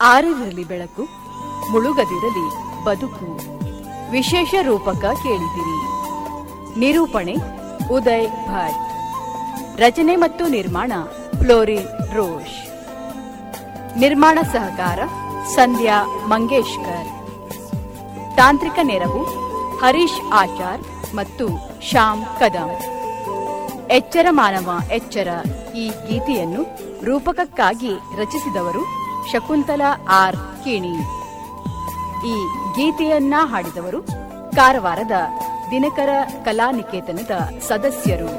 ಆರರಲ್ಲಿ ಬೆಳಕು ಮುಳುಗದಿರಲಿ ಬದುಕು ವಿಶೇಷ ರೂಪಕ ಕೇಳಿದಿರಿ ನಿರೂಪಣೆ ಉದಯ್ ಭಟ್ ರಚನೆ ಮತ್ತು ನಿರ್ಮಾಣ ಫ್ಲೋರಿನ್ ರೋಷ್ ನಿರ್ಮಾಣ ಸಹಕಾರ ಸಂಧ್ಯಾ ಮಂಗೇಶ್ಕರ್ ತಾಂತ್ರಿಕ ನೆರವು ಹರೀಶ್ ಆಚಾರ್ ಮತ್ತು ಶ್ಯಾಮ್ ಕದಂ ಎಚ್ಚರ ಮಾನವ ಎಚ್ಚರ ಈ ಗೀತೆಯನ್ನು ರೂಪಕಕ್ಕಾಗಿ ರಚಿಸಿದವರು ಶಕುಂತಲಾ ಆರ್ ಕಿಣಿ ಈ ಗೀತೆಯನ್ನ ಹಾಡಿದವರು ಕಾರವಾರದ ದಿನಕರ ಕಲಾನಿಕೇತನದ ಸದಸ್ಯರು